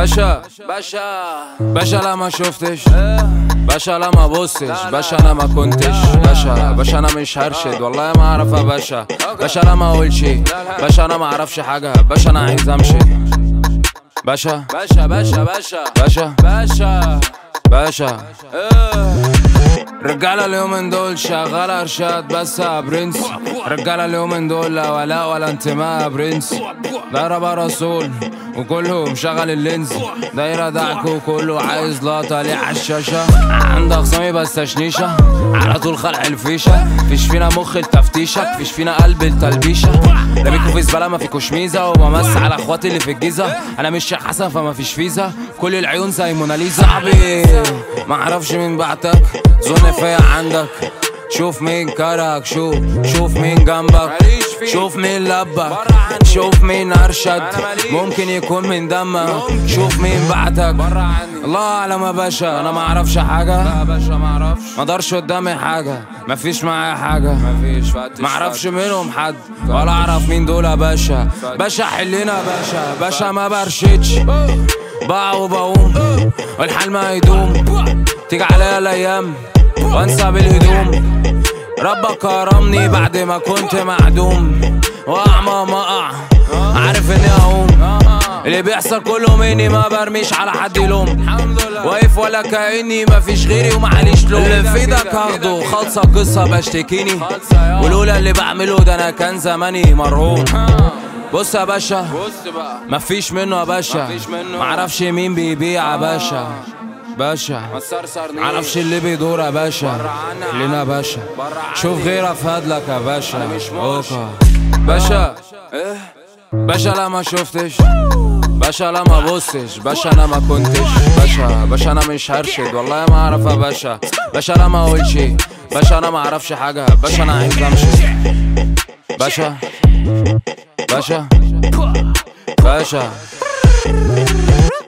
باشا باشا باشا لا ما شفتش باشا لا ما بصش باشا انا ما كنتش باشا باشا انا مش هرشد والله ما اعرف يا باشا باشا لا ما اقولش باشا انا ما اعرفش حاجه باشا انا عايز امشي باشا باشا باشا باشا باشا باشا باشا رجالة اليومين دول شغالة ارشاد بس يا برنس رجالة اليومين دول لا ولاء ولا انتماء يا برنس دايرة بقى رسول وكله مشغل اللينز دايرة دعك وكله عايز لقطة ليه عالشاشة عند اخصامي بس تشنيشة على طول خلع الفيشة فيش فينا مخ التفتيشة فيش فينا قلب التلبيشة رميكوا في زبالة ما فيكوش ميزة وبمس على اخواتي اللي في الجيزة انا مش شيخ حسن فما فيش فيزا كل العيون زي موناليزا صاحبي ما اعرفش مين بعتك ظن فيا عندك شوف مين كرهك شوف شوف مين جنبك شوف مين لبك شوف مين ارشد ممكن يكون من دمك شوف مين بعتك الله اعلم يا باشا انا ما اعرفش حاجه لا باشا ما اعرفش ما اقدرش قدامي حاجه مفيش معايا حاجه مفيش ما اعرفش منهم حد ولا اعرف مين دول يا باشا باشا حلنا يا باشا باشا ما برشدش بقع وبقوم والحال ما يدوم تيجي عليا الايام وانسى بالهدوم ربك كرمني بعد ما كنت معدوم واعمى مقع عارف اني هقوم اللي بيحصل كله مني ما برميش على حد يلوم واقف ولا كاني مفيش غيري ومعليش لوم اللي في ايدك هاخده خالصه قصه بشتكيني ولولا اللي بعمله ده انا كان زماني مرهوم بص يا باشا مفيش منه يا باشا معرفش مين بيبيع يا باشا باشا معرفش اللي بيدور يا باشا لنا يا باشا شوف غيرها فادلك يا باشا اوكا باشا باشا لا ما شفتش باشا لا ما بصش باشا انا ما كنتش باشا باشا انا مش هرشد والله ما اعرف يا باشا باشا لا ما اقولش باشا انا ما اعرفش حاجه باشا انا عايز امشي باشا باشا باشا